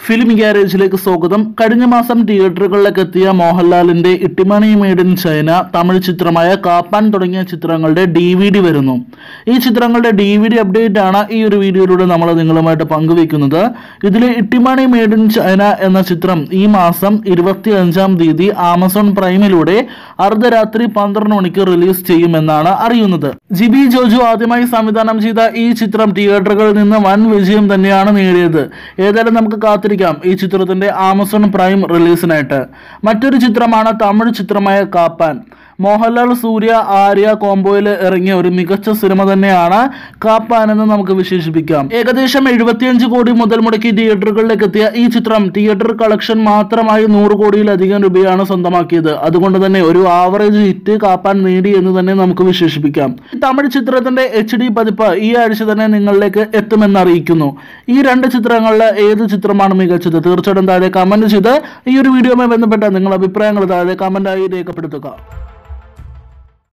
film ഗ്യാരേജിലേക്ക് സ്വാഗതം കഴിഞ്ഞ മാസം തിയേറ്ററുകളിലേക്ക് എത്തിയ മോഹൻലാലിന്റെ Ittymaani made in China Tamil ചിത്രമായ കാപ്പാൻ തുടങ്ങിയ ചിത്രങ്ങളുടെ ഡി വി ഡി വരുന്നു ഈ ചിത്രങ്ങളുടെ ഡി വി ഡി അപ്ഡേറ്റ് ആണ് ഈ ഒരു വീഡിയോയിലൂടെ നമ്മൾ നിങ്ങളുമായിട്ട് പങ്കുവെക്കുന്നത് ഇതിൽ ഇട്ടിമണി മെയ്ഡ് ഇൻ ചൈന എന്ന ചിത്രം ഈ മാസം ഇരുപത്തി അഞ്ചാം തീയതി ആമസോൺ പ്രൈമിലൂടെ അർദ്ധരാത്രി പന്ത്രണ്ട് മണിക്ക് റിലീസ് ചെയ്യുമെന്നാണ് അറിയുന്നത് ജിബി ജോജു ആദ്യമായി സംവിധാനം ചെയ്ത ഈ ചിത്രം തിയേറ്ററുകളിൽ നിന്ന് വൻ വിജയം തന്നെയാണ് നേടിയത് ഏതായാലും നമുക്ക് കാത്തിരിക്കാം ഈ ചിത്രത്തിന്റെ ആമസോൺ പ്രൈം റിലീസിനായിട്ട് മറ്റൊരു ചിത്രമാണ് തമിഴ് ചിത്രമായ കാപ്പാൻ മോഹൻലാൽ സൂര്യ ആര്യ കോംബോയിൽ ഇറങ്ങിയ ഒരു മികച്ച സിനിമ തന്നെയാണ് കാപ്പാൻ എന്ന് നമുക്ക് വിശേഷിപ്പിക്കാം ഏകദേശം എഴുപത്തിയഞ്ച് കോടി മുതൽ മുടക്കി തിയേറ്ററുകളിലേക്ക് എത്തിയ ഈ ചിത്രം തിയേറ്റർ കളക്ഷൻ മാത്രമായി നൂറ് കോടിയിലധികം രൂപയാണ് സ്വന്തമാക്കിയത് അതുകൊണ്ട് തന്നെ ഒരു ആവറേജ് ഹിറ്റ് കാപ്പാൻ നേടി എന്ന് തന്നെ നമുക്ക് വിശേഷിപ്പിക്കാം തമിഴ് ചിത്രത്തിന്റെ എച്ച് ഡി പതിപ്പ് ഈ ആഴ്ച തന്നെ നിങ്ങളിലേക്ക് എത്തുമെന്ന് അറിയിക്കുന്നു ഈ രണ്ട് ചിത്രങ്ങളിൽ ഏത് ചിത്രമാണ് മികച്ചത് തീർച്ചയായിട്ടും താഴെ കമന്റ് ചെയ്ത് ഈ ഒരു വീഡിയോയുമായി ബന്ധപ്പെട്ട നിങ്ങളുടെ അഭിപ്രായങ്ങൾ താഴെ കമന്റായി രേഖപ്പെടുത്തുക